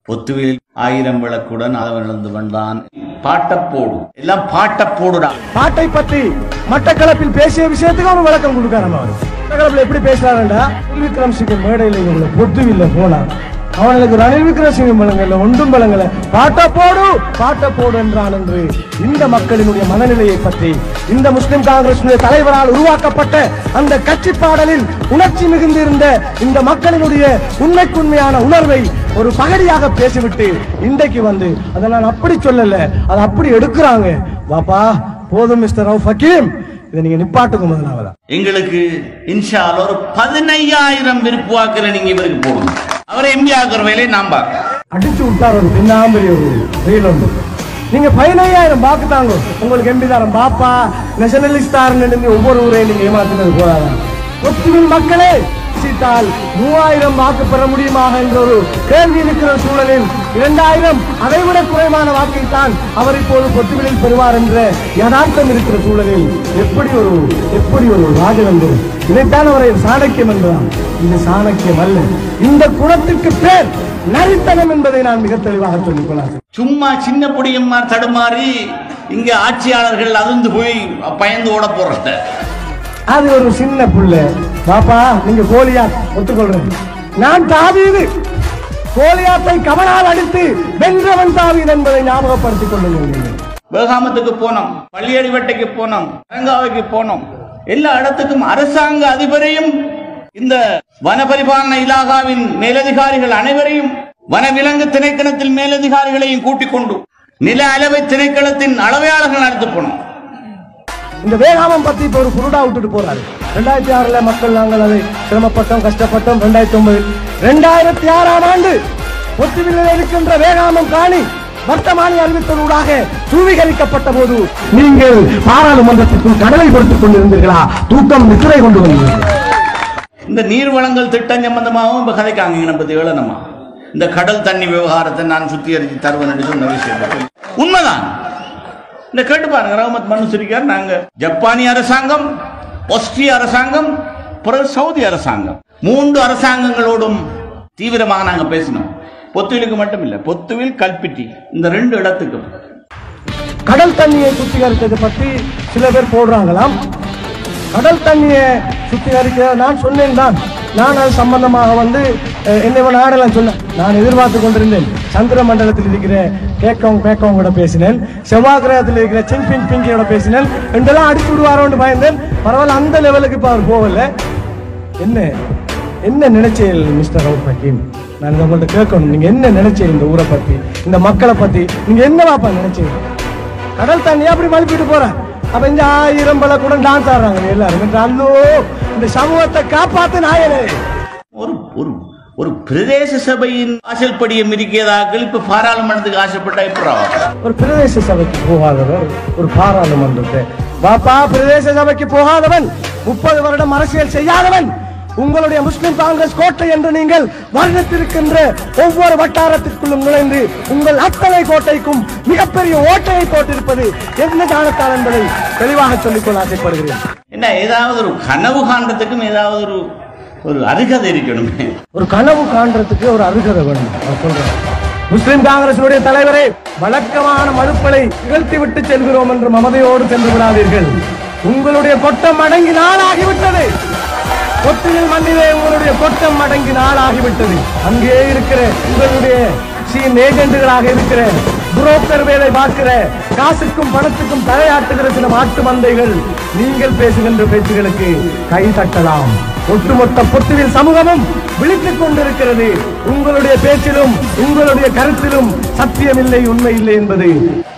பொத்துவில் ஆயிரம் விளக்குடன் அவன் இழந்து வந்தான் பாட்டப்போடு எல்லாம் பாட்டப்போடுடா பாட்டை பற்றி மட்டக்களப்பில் பேசிய விஷயத்துக்கு அவர் விளக்கம் கொடுக்காராம் அவர் மட்டக்களப்பில் எப்படி பேசுறாருண்டா ரணில் விக்ரம் சிங்க மேடையில் இவங்களை பொத்துவில்ல போனார் அவனுக்கு ரணில் விக்ரமசிங்கம் பலங்கள்ல ஒன்றும் பலங்கல பாட்ட போடு பாட்ட போடு என்றான் என்று இந்த மக்களினுடைய மனநிலையை பற்றி இந்த முஸ்லிம் காங்கிரசினுடைய தலைவரால் உருவாக்கப்பட்ட அந்த கட்சி பாடலில் உணர்ச்சி மிகுந்திருந்த இந்த மக்களினுடைய உண்மைக்குண்மையான உணர்வை ஒரு பகடியாக பேசிவிட்டு இன்றைக்கு வந்து அதை நான் அப்படி சொல்லல அதை அப்படி எடுக்கிறாங்க பாப்பா போதும் மிஸ்டர் ரவுஃப் ஹக்கீம் இதை நீங்க நிப்பாட்டுக்கும் முதலாவதா எங்களுக்கு இன்ஷா அல்லாஹ் ஒரு பதினையாயிரம் விருப்பு வாக்குல நீங்க இவருக்கு போடுங்க அவரை எம்பி ஆக்குற வேலையை நான் பார்க்கிறேன் அடிச்சு விட்டார் ஒரு பின்னாம்பரி ஒரு ரயில் ஒன்று நீங்க பதினையாயிரம் பாக்கு தாங்க உங்களுக்கு எம்பி தாரம் பாப்பா நேஷனலிஸ்டார் ஒவ்வொரு ஊரையும் நீங்க ஏமாத்தினது போதாதா ஒத்துமின் மக்களே சீட்டால் மூவாயிரம் வாக்கு பெற முடியுமாக என்ற ஒரு கேள்வி இருக்கிற சூழலில் இரண்டாயிரம் அதைவிட குறைவான வாக்கைத்தான் அவர் இப்போது பொத்துவிலில் பெறுவார் என்ற யதார்த்தம் இருக்கிற சூழலில் எப்படி ஒரு எப்படி ஒரு ராஜதந்திரம் இதைத்தான் அவரை சாணக்கியம் என்றான் இது சாணக்கியம் அல்ல இந்த குணத்திற்கு பேர் நரித்தனம் என்பதை நான் மிக தெளிவாக சொல்லிக் கொள்ளாது சும்மா சின்ன பொடியம்மா தடுமாறி இங்க ஆட்சியாளர்கள் அதிர்ந்து போய் பயந்து ஓட போறத அது ஒரு சின்ன புள்ள பாப்பா நீங்க கோலியா ஒத்துக்கொள்றேன் நான் தாவீது கோலியாத்தை கவனால் அடித்து வென்றவன் தாவீது என்பதை ஞாபகப்படுத்திக் கொள்ளுங்கள் வேகாமத்துக்கு போனோம் பள்ளியடிவட்டைக்கு போனோம் அரங்காவைக்கு போனோம் எல்லா இடத்துக்கும் அரசாங்க அதிபரையும் இந்த வனபரிபாலன இலாகாவின் மேலதிகாரிகள் அனைவரையும் வனவிலங்கு திணைக்களத்தில் மேலதிகாரிகளையும் கூட்டிக் கொண்டு நில அளவை திணைக்களத்தின் அளவையாளர்கள் நடத்து போனோம் இந்த வேகாமம் பத்தி இப்ப ஒரு குருடா விட்டுட்டு போறாரு ரெண்டாயிரத்தி ஆறுல மக்கள் நாங்கள் அதை சிரமப்பட்டோம் கஷ்டப்பட்டோம் ரெண்டாயிரத்தி ஒன்பது ரெண்டாயிரத்தி ஆறாம் ஆண்டு ஒத்துவில்லில் இருக்கின்ற வேகாமம் காணி வர்த்தமானி அறிவித்ததூடாக தூவீகரிக்கப்பட்ட போது நீங்கள் பாராளுமன்றத்திற்குள் கடலை கொடுத்துக் கொண்டிருந்தீர்களா தூக்கம் நித்திரை கொண்டு வந்தீர்கள் இந்த நீர் வளங்கள் திட்டம் சம்பந்தமாகவும் இப்ப கதைக்காங்க இங்க பத்தி ஏளனமா இந்த கடல் தண்ணி விவகாரத்தை நான் சுத்திகரித்து தருவேன் என்று சொன்ன விஷயம் உண்மைதான் இந்த கேட்டு பாருங்க ரஹமத் மனுசரிக்கார் நாங்க ஜப்பானிய அரசாங்கம் ஆஸ்திரிய அரசாங்கம் பிறகு சவுதி அரசாங்கம் மூன்று அரசாங்கங்களோடும் தீவிரமாக நாங்க பேசினோம் பொத்துவிலுக்கு மட்டும் இல்ல பொத்துவில் கல்பிட்டி இந்த ரெண்டு இடத்துக்கும் கடல் தண்ணியை சுத்திகரித்ததை பற்றி சில பேர் போடுறாங்களாம் கடல் தண்ணியை சுத்திகரிக்க நான் சொன்னேன் தான் நான் அது சம்பந்தமாக வந்து அஹ், என்னை இவன் நாடெல்லாம் சொன்னேன் நான் எதிர்பார்த்து கொண்டிருந்தேன் சந்திர மண்டலத்தில் இருக்கிற கேக்கோங் பேக்கோங் கூட பேசினேன் செவ்வாய் கிரகத்தில் இருக்கிற சிங் பிங் பிங்கியோட பேசினேன் ரெண்டெல்லாம் அடிச்சு விடுவாரோன்னு பயந்தேன் பரவாயில்ல அந்த லெவலுக்கு இப்போ அவர் போகல என்ன என்ன நினைச்சீர்கள் மிஸ்டர் ரவுப் ஹக்கீம் நான் இதை உங்கள்ட்ட கேட்கணும் நீங்க என்ன நினைச்சீங்க இந்த ஊரை பத்தி இந்த மக்களை பத்தி நீங்க என்ன பாப்பா நினைச்சீங்க கடல் தண்ணி அப்படி மழுப்பிட்டு போற அப்ப இந்த ஆயிரம் பல கூட டான்ஸ் ஆடுறாங்க எல்லாரும் அல்லோ இந்த சமூகத்தை காப்பாத்து நாயனே ஒரு ஒரு ஒரு பிரதேச சபையின் வாசல்படியை மிதிக்கியதாக்கள் இப்ப பாராளுமன்றத்துக்கு ஆசைப்பட்டா எப்படி ஒரு பிரதேச சபைக்கு போகாதவர் ஒரு பாராளுமன்றத்தை பாப்பா பிரதேச சபைக்கு போகாதவன் முப்பது வருடம் அரசியல் செய்யாதவன் உங்களுடைய முஸ்லிம் காங்கிரஸ் கோட்டை என்று நீங்கள் வர்ணித்திருக்கின்ற ஒவ்வொரு வட்டாரத்திற்குள்ளும் நுழைந்து உங்கள் அத்தனை கோட்டைக்கும் மிகப்பெரிய ஓட்டையை போட்டிருப்பது என்ன காரணத்தால் என்பதை தெளிவாக சொல்லிக்கொள்ள ஆசைப்படுகிறேன் என்ன ஏதாவது ஒரு கனவு காண்றதுக்கும் ஏதாவது ஒரு ஒரு அருகதை இருக்கணுமே ஒரு கனவு காண்றதுக்கு ஒரு அருகதை வேணும் நான் சொல்றேன் முஸ்லிம் காங்கிரசினுடைய தலைவரே வழக்கமான மறுப்பலை நிகழ்த்தி விட்டு செல்கிறோம் என்று மமதையோடு சென்று விடாதீர்கள் உங்களுடைய கொட்டம் அடங்கி நாளாகிவிட்டது கொட்டியில் மண்ணிலே உங்களுடைய கொட்டம் அடங்கி நாளாகிவிட்டது அங்கே இருக்கிற உங்களுடைய சீன் ஏஜென்ட்டுகளாக இருக்கிற புரோக்கர் வேலை பார்க்கிற காசுக்கும் பணத்துக்கும் தலையாட்டுகிற சில மாட்டு மந்தைகள் நீங்கள் பேசுகின்ற பேச்சுகளுக்கு கை தட்டலாம் ஒட்டுமொத்த பொத்துவில் சமூகமும் விழித்துக் கொண்டிருக்கிறது உங்களுடைய பேச்சிலும் உங்களுடைய கருத்திலும் சத்தியமில்லை உண்மை இல்லை என்பது